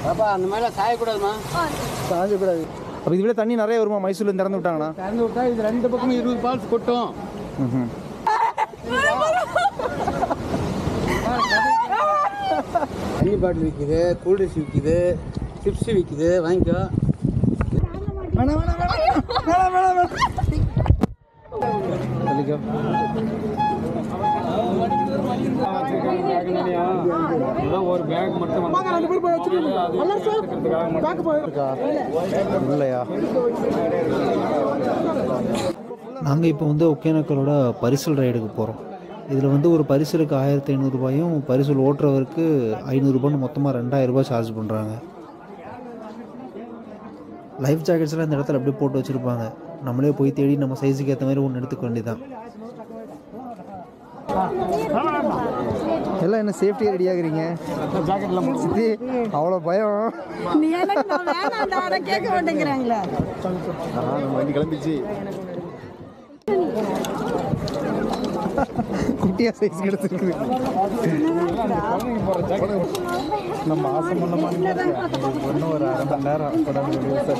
அப்பா அந்த மாதிரிலாம் சாயக்கூடாதுமா சாஞ்சக்கூடாது அப்போ இதுவே தண்ணி நிறைய வருமா மைசூரில் திறந்து விட்டாங்கன்னா திறந்து விட்டா இது ரெண்டு பக்கமும் இருபது பால்ஸ் கொட்டும் ம்ஹும். தண்ணி பாட்டில் விற்கிது கூல்ட்ரிங்க்ஸ் விற்கிது சிப்ஸ் விற்கிது வாங்கிக்கோ தள்ளிக்கோ ஒரு பேக் மட்டும் இருக்கா இல்லையா நாங்கள் இப்போ வந்து ஒகேனக்கலோட பரிசல் ரைடுக்கு போகிறோம் இதில் வந்து ஒரு பரிசலுக்கு ஆயிரத்தி ஐநூறுரூபாயும் பரிசல் ஓட்டுறவருக்கு ஐநூறுரூபான்னு மொத்தமாக ரெண்டாயிரரூபா சார்ஜ் பண்ணுறாங்க லைஃப் ஜாக்கெட்ஸ்லாம் இந்த இடத்துல அப்படியே போட்டு வச்சுருப்பாங்க நம்மளே போய் தேடி நம்ம சைஸுக்கு ஏற்ற மாதிரி ஒன்று எடுத்துக்க வேண்டியதான் எல்லாம் என்ன சேஃப்டியாக ரெடி ஆகுறீங்க சித்தி அவ்வளோ பயம் நீ எனக்கு நான் வேணாம்டா ஆனா கேட்க மாட்டேங்கிறாங்களே நம்ம வண்டி கிளம்பிச்சு குட்டியா சைஸ் கிடைச்சிருக்கு நம்ம ஆசை பண்ணமான்னு ஒன்றும் ஒரு அரை மணி நேரம் உடம்பு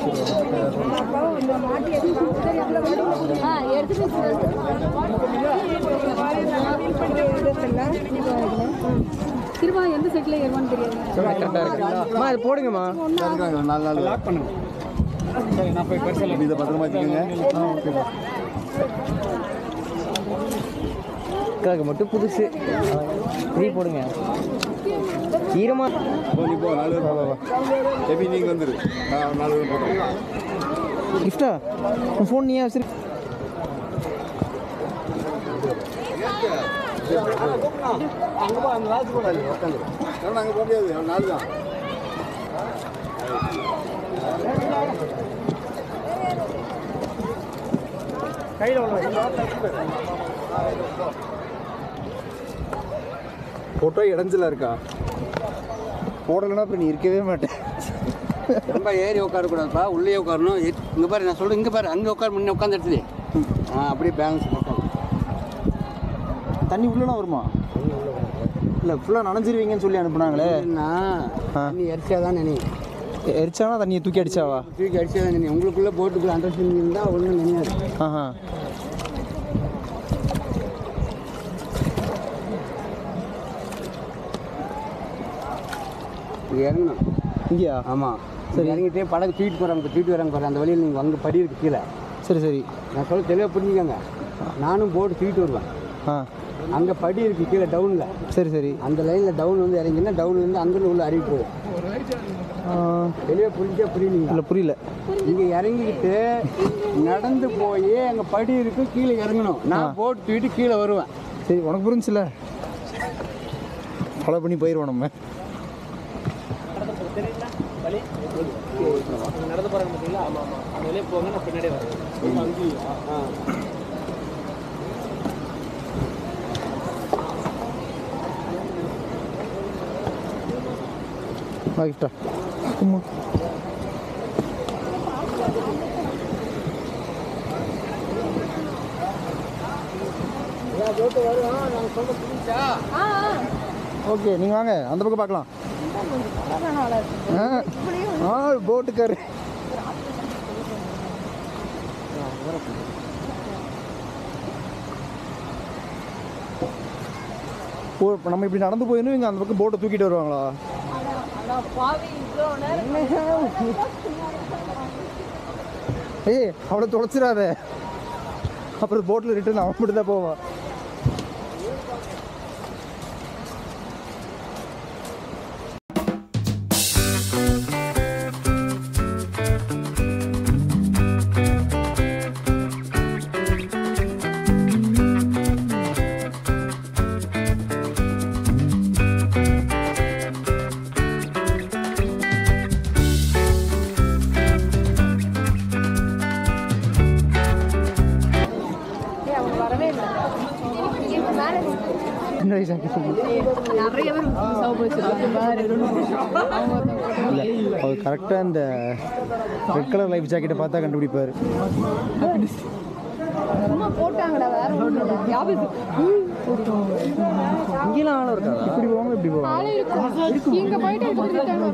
திரும்ப எந்த செட்ல ஏறுவான்னு தெரியாது அது போடுங்கம்மா நாலு நாள் லாக் பண்ணுங்க சரி நான் போய் பரிசல் இதை பத்திரமா வச்சுக்கோங்க ஆ ஓகேப்பா அக்காவுக்கு மட்டும் புதுசு ஃப்ரீ போடுங்க ஈரமா நீ போ நாலு பேர் வா எப்படி நீங்கள் வந்துரு நான் நாலு பேர் போட்டுருக்கேன் கிஃப்டா உன் ஃபோன் நீயே வச்சிரு அங்கே போ அந்த லாஸ்ட் போடாது உட்காந்து அங்கே போக முடியாது நாலு தான் ஃபோட்டோ இடைஞ்சல இருக்கா போடலைன்னா அப்புறம் நீ இருக்கவே மாட்டேன் ரொம்ப ஏறி உட்காரக்கூடாதுப்பா உள்ளே உட்காரணும் எ- இங்க பாரு நான் சொல்றேன் இங்க பாரு அங்கே உட்கார முன்ன உட்காந்து எடுத்துது ஆ அப்படியே பேலன்ஸ் போட்டோம் தண்ணி உள்ளனா வருமா இல்லை ஃபுல்லாக நனைஞ்சிருவீங்கன்னு சொல்லி அனுப்புனாங்களே ஆ. நீ எரிச்சாதான் நினை எ- எரிச்சானா தண்ணியை தூக்கி அடிச்சாவா தூக்கி அடிச்சாதான் நினை உங்களுக்குள்ள போட்டுக்குள்ள அண்டர்ஸ்டாண்டிங் இருந்தால் ஒன்றும் நினையாது ஆஹா இங்க இறங்கணும் இங்கேயா ஆமாம் சரி இறங்கிட்டே படகு தூக்கிட்டு போகிறாங்க தூக்கிட்டு வராங்க பாரு அந்த வழியில் நீங்கள் அங்கே படி இருக்கு கீழே சரி சரி நான் சொல்ல தெளிவாக புரிஞ்சுக்கோங்க நானும் போட்டு தூக்கிட்டு வருவேன் ஆ அங்கே படி இருக்கு கீழே டவுனில் சரி சரி அந்த லைனில் டவுன் வந்து இறங்கினா டவுன்லேருந்து அங்கேருந்து உள்ள அறிவு போகும் தெளிவாக புரிஞ்சா புரியலீங்க இல்லை புரியல இங்கே இறங்கிக்கிட்டு நடந்து போய் அங்கே படி இருக்கு கீழே இறங்கணும் நான் போட்டு தூக்கிட்டு கீழே வருவேன் சரி உனக்கு புரிஞ்சுல ஃபாலோ பண்ணி போயிடுவோம் நம்ம நடந்து போகிறாங்க பார்த்தீங்களா ஆமாம் ஆமாம் அந்த வழியே போங்க நான் பின்னாடியே வரேன் அங்கேயும் வா கிஃப்டா சும்மா ஓகே நீங்கள் வாங்க அந்த பக்கம் பார்க்கலாம் ஆ ஆ போட்டுக்காரு ஓ இப்போ நம்ம இப்படி நடந்து போயிடணும் இங்கே அந்த பக்கம் போட்டை தூக்கிட்டு வருவாங்களா ஏய் அவளை தொலைச்சிடாத அப்புறம் போட்டில் ரிட்டர்ன் அவன் மட்டும் தான் போவான் சின்ன வயசா நிறைய பேர் புதுசாக போச்சு இல்லை அவர் கரெக்டாக இந்த ரெட் கலர் லைஃப் ஜாக்கெட்டை பார்த்தா கண்டுபிடிப்பார் சும்மா போட்டாங்கடா வேற ஒன்றும் இல்லை ஞாபகம் இங்கெல்லாம் ஆளும் இருக்கா இப்படி போவாங்க இப்படி போவாங்க ஆளே இருக்கும் இங்க போயிட்டு எடுத்துட்டு ரிட்டர்ன்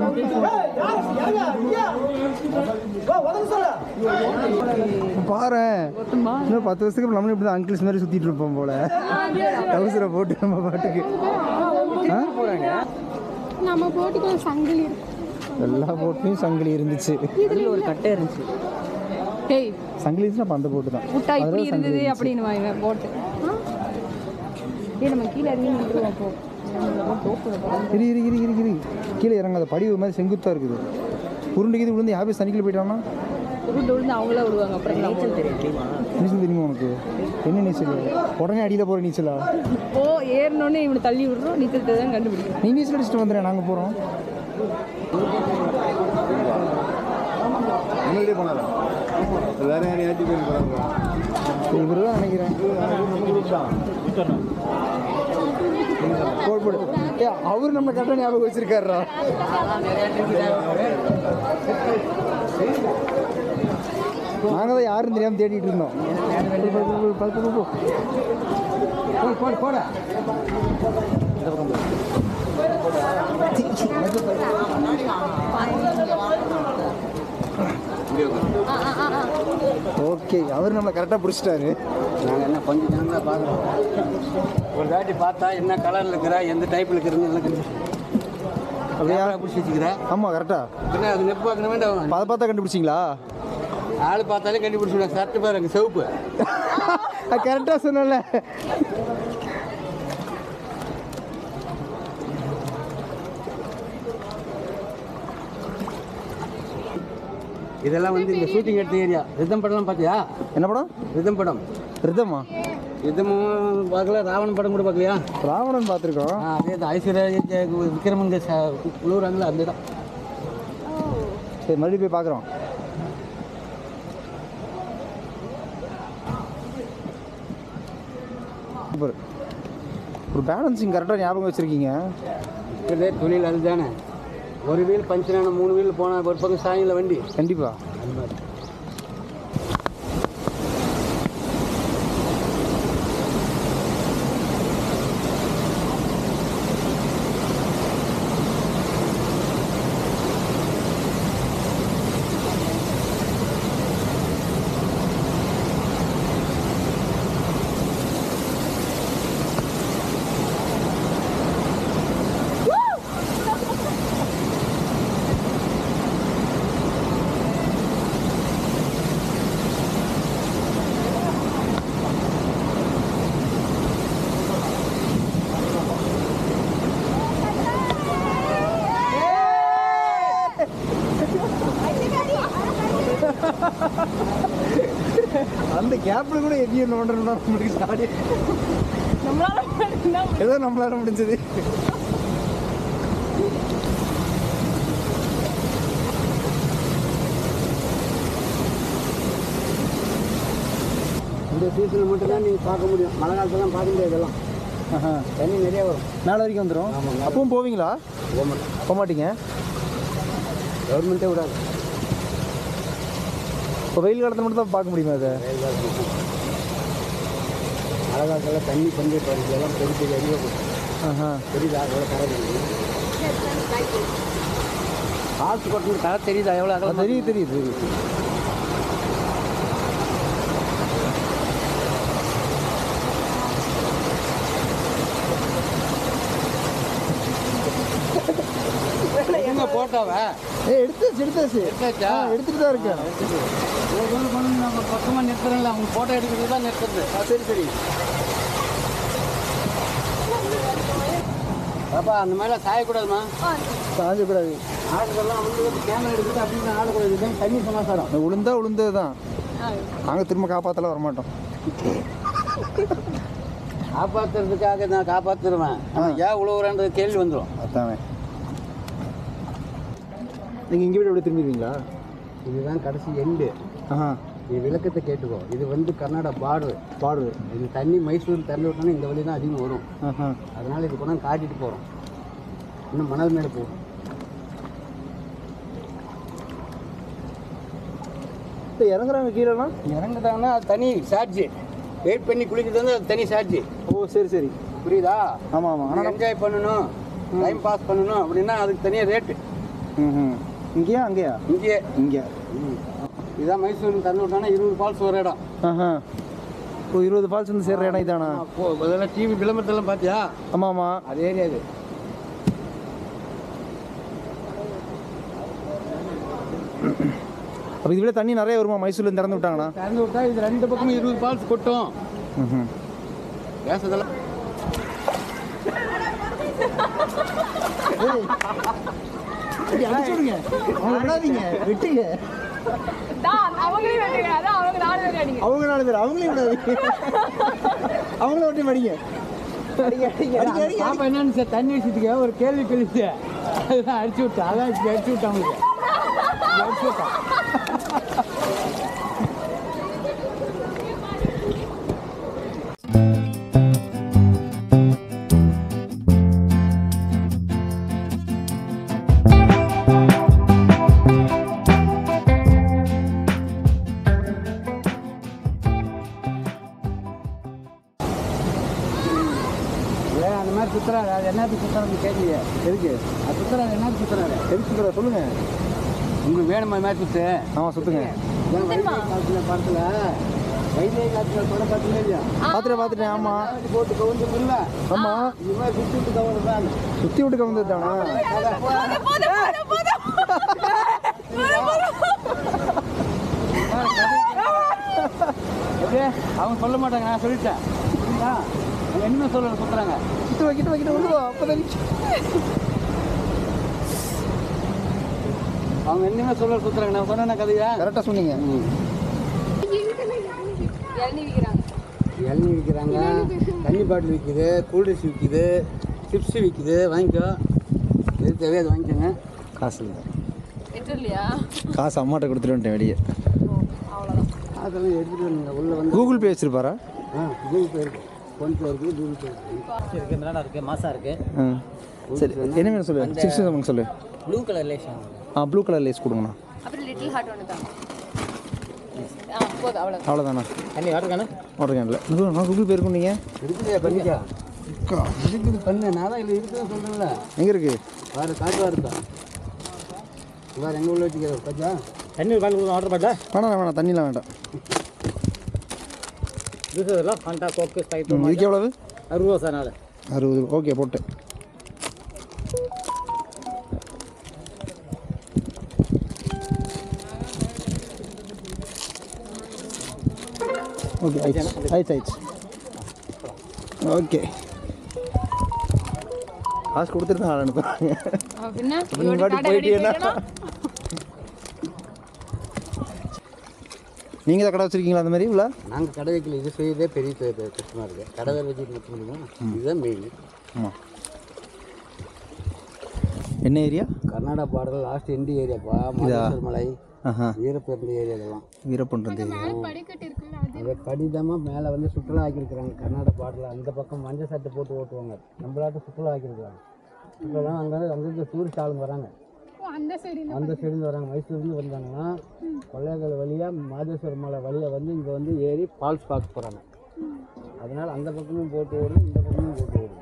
பாரு இன்னும் பத்து வருஷத்துக்கு அப்புறம் நம்மளும் இப்படி தான் அங்கிள்ஸ் மாதிரி சுத்திட்டு இருப்போம் போல டவுசரை போட்டு நம்ம பாட்டுக்கு ஆ? நம்ம போட்டுக்கு ஒரு சங்கிலி இருக்கு எல்லா போட்லையும் சங்கிலி இருந்துச்சு ஒரு கட்டை இருந்துச்சு டேய் சங்கிலி இருந்துச்சுன்னா அப்ப அந்த போட்டு தான் முட்டா இப்படி அதுல சங்கிலி இருந்தது இருந்துச்சு. அப்படின்னு வாங்க போட்டு ஏய் நம்ம கீழே இறங்கி நின்றுவோம் அப்போ இரு இரு இரு இரு இரு கீழே இறங்காத படி ஒரு மாதிரி செங்குத்தா இருக்குது உருண்டுக்கு விழுந்து யாரும் சனிக்கில் போயிட்டானா உருண்டு உருண்டு அவங்களே விடுவாங்க அப்புறம் நீச்சல் தெரியும் தெரியுமா நீச்சல் தெரியுமா உனக்கு என்ன நீச்சல் உடனே அடியில் போகிற நீச்சலா இப்போ ஏறினோடனே இவனை தள்ளி விடுறோம் நீச்சல் தான் கண்டுபிடிக்கும் நீ நீச்சல் அடிச்சுட்டு வந்துடுறேன் நாங்கள் போகிறோம் முன்னாடியே போனாரா வேற யாரையும் ஏற்றி போய் போகிறாங்க இவர் தான் நினைக்கிறேன் போடு போடு ஏ அவர் நம்ம கரெக்டாக ஞாபகம் வச்சிருக்காருடா நாங்கள் தான் யாரும் தெரியாமல் தேடிட்டு இருந்தோம் போ, போ, போ, போ, போ, போ, போ. போடு போடு போட ஓகே அவர் நம்மளை கரெக்டாக பிடிச்சிட்டாரு நாங்கள் என்ன கொஞ்சம் ஜனங்களா பார்க்குறோம் ஒரு தாட்டி பார்த்தா என்ன கலரில் இருக்கிறா எந்த டைப்பில் இருக்கிறன்னு எல்லாம் கண்டு அப்படியே பிடிச்சி வச்சுக்கிறா ஆமாம் கரெக்டா பின்ன அது நெப்பு பார்க்கணும் வேண்டாம் அதை பார்த்தா கண்டுபிடிச்சிங்களா ஆள் பார்த்தாலே கண்டுபிடிச்சிடுவேன் சர்ட்டு பாரு அங்கே சிவப்பு கரெக்டாக சொன்னல இதெல்லாம் வந்து இந்த ஷூட்டிங் எடுத்த ஏரியா ரிதம் படம்லாம் பார்த்தியா என்ன படம் ரிதம் படம் ரிதமா ரிதமும் பார்க்கல ராவணன் படம் கூட பார்க்கலையா ராவணன் பார்த்துருக்கோம் ஆ அதே தான் ஐஸ்வர்யா விக்ரமங்க குளிராங்களா அந்த இடம் சரி மறுபடியும் போய் பார்க்குறோம் சூப்பர் ஒரு பேலன்சிங் கரெக்டாக ஞாபகம் வச்சுருக்கீங்க இருக்கிறதே தொழில் அதுதானே ஒரு வீல் பஞ்சரான மூணு வீல் போனால் ஒரு பக்கம் சாயங்கால வண்டி கண்டிப்பாக அது மாதிரி அந்த கேப்பில் கூட எரிய நோண்டணும்னா நம்மளுக்கு சாடி ஏதோ நம்மளால முடிஞ்சது இந்த சீசனில் மட்டும்தான் நீங்கள் பார்க்க முடியும் மழை காலத்துலாம் பார்க்க முடியாது இதெல்லாம் தண்ணி நிறைய வரும் மேலே வரைக்கும் வந்துடும் அப்பவும் போவீங்களா போக மாட்டீங்க கவர்மெண்ட்டே விடாது இப்போ வெயில் காலத்தில் மட்டும் தான் பார்க்க முடியுமா அதை மழை காலத்தில் தண்ணி பஞ்சாயத்து வருது எல்லாம் பெரிய பெரிய அறிவு ஆஹா தெரியுதா எவ்வளோ கரை இருக்குது காசு கொட்டணும் கரை தெரியுதா எவ்வளோ அது அகலம் தெரியுது தெரியுது தெரியுது எங்க போட்டோவா ஏ எடுத்தாச்சு எடுத்தாச்சு எடுத்தாச்சா? ஆ, எடுத்துட்டு தான் இருக்கேன் ஒரு சொல்லு பண்ணி நம்ம பக்கமாக நிறுத்துறோம்ல அவங்க ஃபோட்டோ எடுக்கிறது தான் நிறுத்துறது ஆ, சரி சரி பாப்பா அந்த மாதிரிலாம் சாயக்கூடாதுமா சாஞ்சக்கூடாது ஆளுக்கெல்லாம் வந்து வந்து கேமரா எடுத்துட்டு அப்படின்னு ஆடக்கூடாது இதுதான் தண்ணி சமாச்சாரம் அந்த உளுந்தா உளுந்தது தான் நாங்கள் திரும்ப காப்பாற்றலாம் வரமாட்டோம் காப்பாத்துறதுக்காக நான் காப்பாத்துருவேன் ஆனா ஏன் உழவுறான்றது கேள்வி வந்துடும் அதானே நீங்கள் இங்கே விட எப்படி திரும்பிடுவீங்களா இதுதான் கடைசி எண்டு ஆஹா நீ விளக்கத்தை கேட்டுக்கோ இது வந்து கர்நாடகா பார்டர் பாடு இது தண்ணி மைசூர் திறந்து விட்டோன்னா இந்த வழி தான் அதிகம் வரும் ஆஹா அதனால இது கொண்டாந்து காட்டிட்டு போகிறோம் இன்னும் மணல் மேலே போகும் இப்போ இறங்குறாங்க கீழேலாம் இறங்குதாங்கன்னா அது தனி சார்ஜ் வெயிட் பண்ணி குளிக்கிறது வந்து அது தனி சார்ஜ் ஓ சரி சரி புரியுதா ஆமாம் ஆமாம் ஆனால் என்ஜாய் பண்ணணும் டைம் பாஸ் பண்ணணும் அப்படின்னா அதுக்கு தனியாக ரேட்டு ம் ம் இங்கேயா அங்கேயா இங்கே இங்கே இதான் மைசூர் தந்து விட்டானா இருபது ஃபால்ஸ் ஒரு இடம் ஆஹா ஓ இருபது ஃபால்ஸ் வந்து சேர்ற இடம் இதானா அப்போ அதெல்லாம் டிவி விளம்பரத்தெல்லாம் பார்த்தியா ஆமாம் ஆமாம் அது ஏரியா இது அப்போ இதுல தண்ணி நிறைய வருமா மைசூர்ல திறந்து விட்டாங்கண்ணா திறந்து விட்டா இது ரெண்டு பக்கமும் இருபது ஃபால்ஸ் கொட்டும் ம் பேசுறதெல்லாம் அடிச்சுடுங்க அவங்க விடாதீங்க விட்டுங்க தான் அவங்களே வெட்டுங்க அதான் அவங்க நாலு பேர் அடிங்க அவங்க நாலு பேர் அவங்களே விடாதீங்க அவங்கள ஒட்டி மடிங்க அடிங்க, அடிங்க, அடிங்க, அடிங்க. பாப்பா என்னன்னு சார் தண்ணி வச்சதுக்கு ஒரு கேள்வி கேள்விச்சு அதுதான் அடிச்சு விட்டா அதான் அடிச்சு விட்டான் உங்களுக்கு அடிச்சு விட்டான் ஏன் அந்த மாதிரி சுத்துறாரு அது என்னத்துக்கு சுத்துறாருன்னு கேட்கலையே எதுக்கு அது சுத்துறாரு என்னத்துக்கு சுத்துறாரு எதுக்கு சொல்ற சொல்லுங்க உங்களுக்கு வேணுமா இந்த மாதிரி சுத்து ஆமாம் சுத்துங்க ஏன் வைகை காலத்துல படத்துல வைகை காலத்துல படம் பார்த்தீங்களா இல்லையா பார்த்துட்டேன் பார்த்துட்டேன் ஆமாம் காவடி போட்டு கவுந்து இல்ல ஆமாம் இது மாதிரி சுத்தி விட்டு கவுந்து தான் சுற்றி விட்டு கவுந்தது தானா எப்படி அவங்க சொல்ல மாட்டாங்க நான் சொல்லிட்டேன் புரியுதா அவங்க என்ன சொல்ல சுத்துறாங்க கிட்ட வை, கிட்ட வை, கிட்ட விழுவா அப்போதான் அவங்க என்னமே சொல்ல சுத்துறாங்க நான் சொன்ன கதையா கரெக்டாக சொன்னீங்க இளநீ விற்கிறாங்க இளநீ விற்கிறாங்க தண்ணி பாட்டில் விற்கிது கூல்ட்ரிங்க்ஸ் விற்கிது சிப்ஸ் விற்கிது வாங்கிக்கோ எது தேவையோ அது வாங்கிக்கோங்க காசு இல்லை எட்டு இல்லையா காசு அம்மாட்ட கொடுத்துட்டு வந்துட்டேன் வெளியே அவ்வளோதான் அதெல்லாம் எடுத்துகிட்டு வந்துங்க உள்ளே வந்து கூகுள் பே வச்சிருப்பாரா ஆ கூகுள் பே இருக்குது ஃபோன்பே இருக்குது கூகுள் பே இருக்குது இருக்கு மிராடா இருக்கு மாசா இருக்கு ஆ சரி என்ன வேணும் சொல்லு சிப்ஸ் நமக்கு சொல்லு ப்ளூ கலர் லேஷன் ஆ ப்ளூ கலர் லேஸ் கொடுங்கண்ணா அப்புறம் லிட்டில் ஹார்ட் ஒன்று தாங்க ஆ போதும் அவ்வளோ அவ்வளோதாண்ணா தண்ணி வாட்டருக்கானே ஓடுங்க இல்லை நான் கூகுள் பே இருக்கும் நீங்கள் இருக்குதே பண்ணிக்கா இருக்குது பண்ணு நான் தான் இல்லை இருக்குதுன்னு சொல்கிறேன்ல எங்கே இருக்கு வேறு காட்டுவா இருக்கா வேறு எங்கே உள்ள வச்சுக்கிறோம் பார்த்தா தண்ணி ஒரு பால் ஆர்டர் பண்ணல வேணாம் வேணாம் தண்ணிலாம் வேண்டாம் ஜூஸ் இதெல்லாம் ஃபண்டா கோக்கு ஸ்பைட் ம், இதுக்கு எவ்வளவு அறுபது ரூபா சார் நாலு அறுபது ஓகே போட்டு ஓகே ஆயிடுச்சு ஆயிடுச்சு ஆயிடுச்சு ஓகே காசு கொடுத்துட்டு தான் ஆள் அனுப்புறாங்க பின்ன நீ பாட்டுக்கு போயிட்டீங்கன்னா நீங்கள் தான் கடை வச்சிருக்கீங்களா அந்த மாதிரி உள்ள நாங்கள் கடை வைக்கல இது செய்யறதே பெரிய பெ- பெ- கஷ்டமாக இருக்குது கடை வேறு வச்சுட்டு நிற்க முடியுமா இதுதான் மெயின் ஆமாம் என்ன area Karnataka border last end ஏரியாப்பா மாதேஸ்வர மலை ஆஹா வீரப்பேருந்து ஏரியா இதெல்லாம் வீரப்பன்றது அதை கடிதமாக மேலே வந்து சுற்றுலா ஆக்கியிருக்கிறாங்க கர்நாடகா பார்டரில் அந்த பக்கம் மஞ்சள் சட்டை போட்டு ஓட்டுவாங்க நம்மளாட்ட சுற்றுலா ஆக்கியிருக்கிறாங்க சுற்றுலா அங்கே அங்கங்கே டூரிஸ்ட் ஆளுங்க வராங்க அந்த சைடுலேருந்து வராங்க மைசூர்லேருந்து வந்தாங்கன்னா கொள்ளைகள் வழியாக மாதேஸ்வர மலை வழியாக வந்து இங்கே வந்து ஏறி ஃபால்ஸ் பார்க்க போகிறாங்க அதனால் அந்த பக்கமும் போட்டு ஓடும் இந்த பக்கமும் போட்டு ஓடும்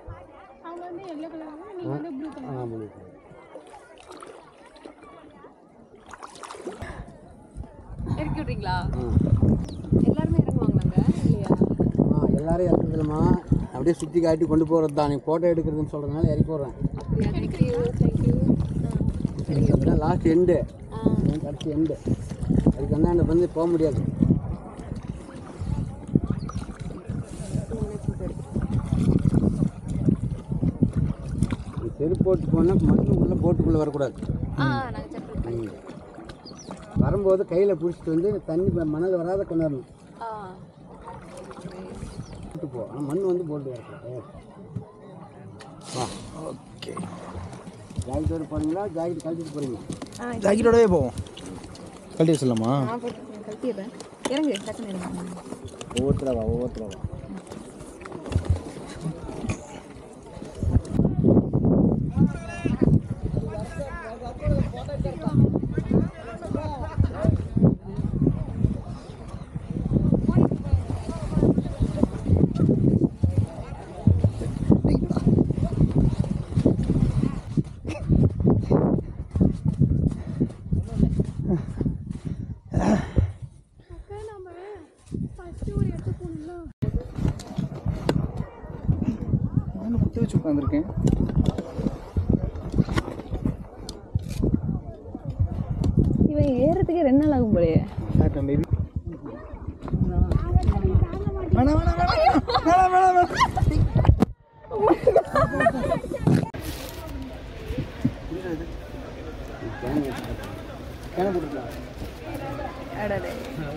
ஆமாம் இறக்கி விட்றீங்களா எல்லாருமே இறங்குவாங்களாங்க இல்லையா ஆ எல்லாரும் இறக்குறதுலம்மா அப்படியே சுற்றி காட்டி கொண்டு போகிறது தான் நீ ஃபோட்டோ எடுக்கிறதுன்னு சொல்கிறதுனால இறக்கி போடுறேன் தேங்க்யூ தேங்க்யூ அதுதான் லாஸ்ட் எண்டு கடைசி எண்டு அதுக்கு வந்து அந்த வந்து போக முடியாது நீ செருப்பு போட்டு போனால் மண்ணு உள்ளே போட்டுக்குள்ளே வரக்கூடாது ஆ நாங்கள் செக் ம். வரும்போது கையில் பிடிச்சிட்டு வந்து தண்ணி ம- மணல் வராத கொண்டாடணும் ஆ போட்டு போ ஆனால் மண் வந்து போட்டு வரக்கூடாது வா ஓகே ஜாக்கெட்டோட போகிறீங்களா ஜாக்கெட் கழட்டிட்டு போகிறீங்களா ஜாக்கெட்டோடவே போவோம் கழட்டி வச்சிடலாமா நான் போட்டு கழட்டிடுறேன் இறங்கு டக்குன்னு இறங்கு ஒவ்வொருத்தரவா ஒவ்வொருத்தரவா உட்காந்துருக்கேன் இவன் ஏறதுக்கே ரெண்டு நாள் ஆகும் போலயே மேபி வேணாம் வேணாம் வேணாம் வேணாம் வேணாம் அடடே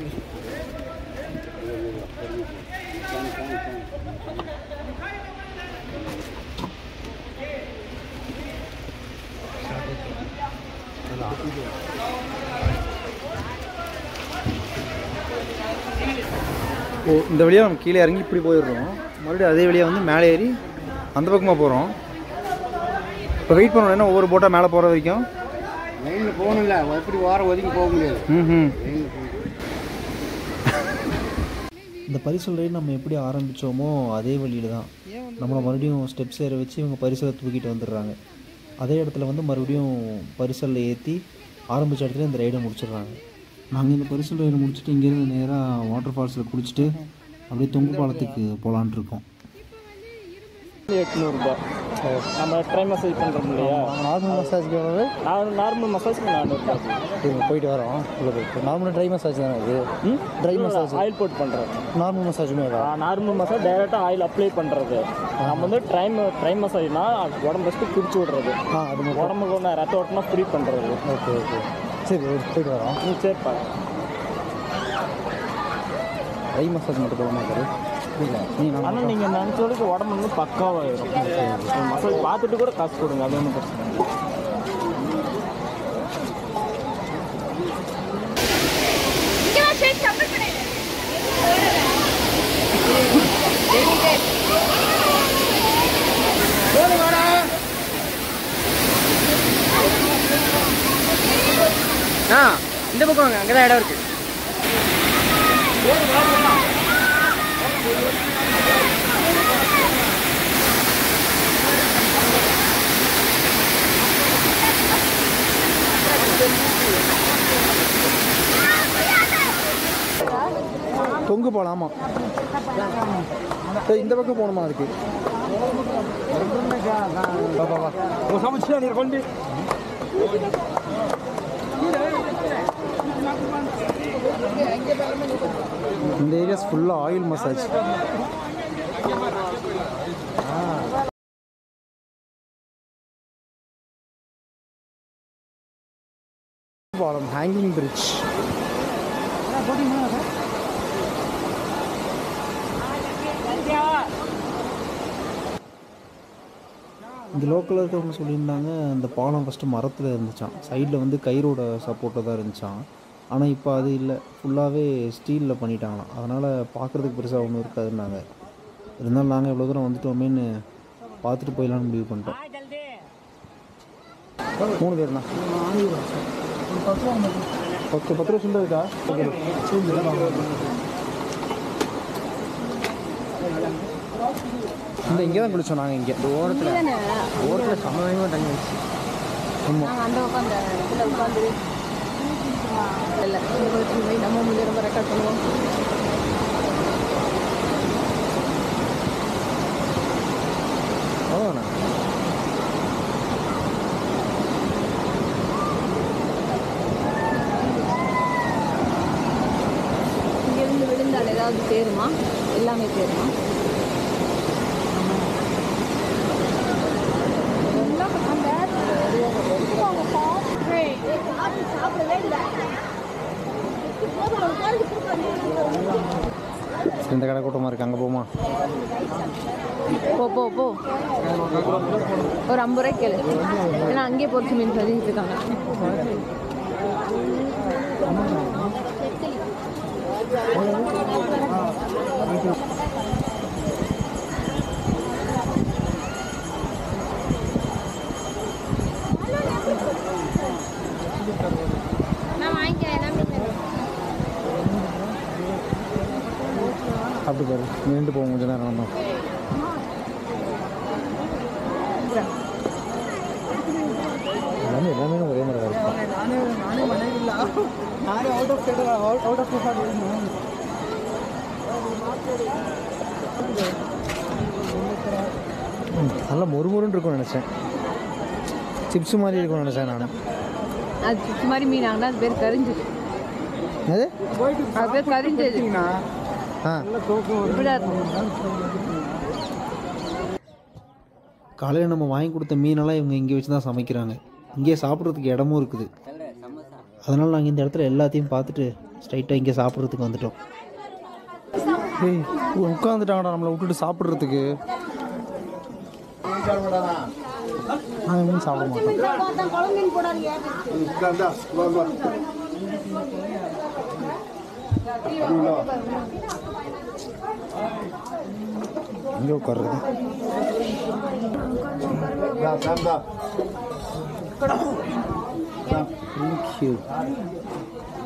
ஓ இந்த வழியாக நம்ம கீழே இறங்கி இப்படி போயிடுறோம் மறுபடியும் அதே வழியாக வந்து மேலே ஏறி அந்த பக்கமாக போகிறோம் இப்போ வெயிட் பண்ணணும் என்ன ஒவ்வொரு போட்டாக மேலே போகிற வரைக்கும் லைனில் போகணும்ல எப்படி வாரம் ஒதுக்கி போக முடியாது ம் இந்த பரிசல் ரைடு நம்ம எப்படி ஆரம்பித்தோமோ அதே வழியில் தான் நம்மளை மறுபடியும் ஸ்டெப்ஸ் ஏற வச்சு இவங்க பரிசலை தூக்கிட்டு வந்துடுறாங்க அதே இடத்துல வந்து மறுபடியும் பரிசலில் ஏற்றி ஆரம்பித்த இடத்துல இந்த ரைடை முடிச்சிடுறாங்க நாங்கள் இந்த பரிசல் ரைடை முடிச்சுட்டு இங்கேருந்து நேராக வாட்டர் ஃபால்ஸில் குளிச்சுட்டு அப்படியே தொங்கு பாலத்துக்கு போகலான்ட்டு இருக்கோம் எட்நூறுபா நம்ம ட்ரை மசாஜ் பண்ணுறோம் இல்லையா நார்மல் மசாஜ்க்கு எவ்வளவு நான் நார்மல் மசாஜ்க்கு நானூறுபா இவங்க போயிட்டு வரோம் உள்ள போயிட்டு நார்மல் ட்ரை மசாஜ் தானே இது ட்ரை மசாஜ் ஆயில் போட்டு பண்ணுறோம் நார்மல் மசாஜுமே நார்மல் மசாஜ் டைரெக்டாக ஆயில் அப்ளை பண்ணுறது நம்ம வந்து ட்ரை ட்ரை மசாஜ்னா உடம்பு ஃபஸ்ட்டு பிரித்து விடுறது ஆ அது மட்டும் உடம்புக்கு ஒன்று ரத்த ஓட்டமாக ஃப்ரீ பண்ணுறது ஓகே ஓகே சரி போயிட்டு வரோம் நீ சரிப்பா ட்ரை மசாஜ் மட்டும் போட மாட்டாரு இல்லை நீ நான் ஆனால் நீங்கள் நினச்சோடுக்கு உடம்பு வந்து பக்காவாயிரும் மசாஜ் பார்த்துட்டு கூட காசு கொடுங்க அது ஒன்றும் பிரச்சனை இல்லை ஆ இந்த பக்கம் வாங்க அங்கே தான் இடம் இருக்கு தொங்கு போகலாம் ஆமாம் இந்த பக்கம் போகணுமா அதுக்கு வா, வா, வா. இந்த ஏரியாஸ் ஃபுல்லாக ஆயில் மசாஜ் பாலம் ஹேங்கிங் பிரிட்ஜ் இந்த லோக்கலில் இருக்கிறவங்க சொல்லியிருந்தாங்க இந்த பாலம் ஃபஸ்ட்டு மரத்தில் இருந்துச்சான் சைடில் வந்து கயிறோட சப்போர்ட்டாக தான் இருந்துச்சான் ஆனால் இப்போ அது இல்லை ஃபுல்லாகவே ஸ்டீலில் பண்ணிட்டாங்களாம் அதனால் பார்க்குறதுக்கு பெருசாக ஒன்றும் இருக்காதுன்னாங்க இருந்தாலும் நாங்கள் இவ்வளோ தூரம் வந்துட்டோமேன்னு பார்த்துட்டு போயிடலான்னு முடிவு பண்ணிட்டோம் மூணு பேர்ண்ணா ஓகே பத்து ரூபா சுண்டல் இருக்கா ஓகே இந்த இங்கே தான் குளிச்சோம் நாங்கள் இங்கே ஓரத்தில் ஓரத்தில் சமயமாக தண்ணி வச்சு நாங்கள் அந்த உட்காந்து இடத்துல உட்காந்து இல்லை இந்த பக்கத்துல போய் நம்ம முடிஞ்ச ரொம்ப ரெக்கார்ட் பண்ணுவோம் அவ்வளோண்ணா இங்கேருந்து விழுந்தால் ஏதாவது சேருமா எல்லாமே சேருமா இந்த கடை கூட்டமாக இருக்குது அங்கே போமா போ போ போ ஒரு ஐம்பது ரூபாய்க்கு கேளு ஏன்னா அங்கேயே பொறிச்சு மீன் சொல்லிட்டு இருக்காங்க அப்படி பாரு நின்று போவோம் கொஞ்ச நேரம் நம்ம எல்லாமே எல்லாமே ஒரே மாதிரி தான் இருக்கும் ம், நல்லா மொறுமொறுன்னு இருக்கும்னு நினச்சேன் சிப்ஸ் மாதிரி இருக்கும்னு நினச்சேன் நான் அது சிப்ஸ் மாதிரி மீன் ஆகுனா அது பேர் கரிஞ்சது அது அது பேர் கரிஞ்சது ஆ இப்படிதான் இருக்கும் காலையில் நம்ம வாங்கி கொடுத்த மீனெல்லாம் இவங்க இங்கே வச்சு தான் சமைக்கிறாங்க இங்கே சாப்பிட்றதுக்கு இடமும் இருக்குது அதனால் நாங்கள் இந்த இடத்துல எல்லாத்தையும் பார்த்துட்டு ஸ்ட்ரைட்டாக இங்கே சாப்பிட்றதுக்கு வந்துட்டோம் ஏய் உட்காந்துட்டாங்கடா நம்மளை விட்டுட்டு சாப்பிட்றதுக்கு நாங்கள் மீன் சாப்பிட மாட்டோம் எங்கே உட்கார்றது தேங்க்யூ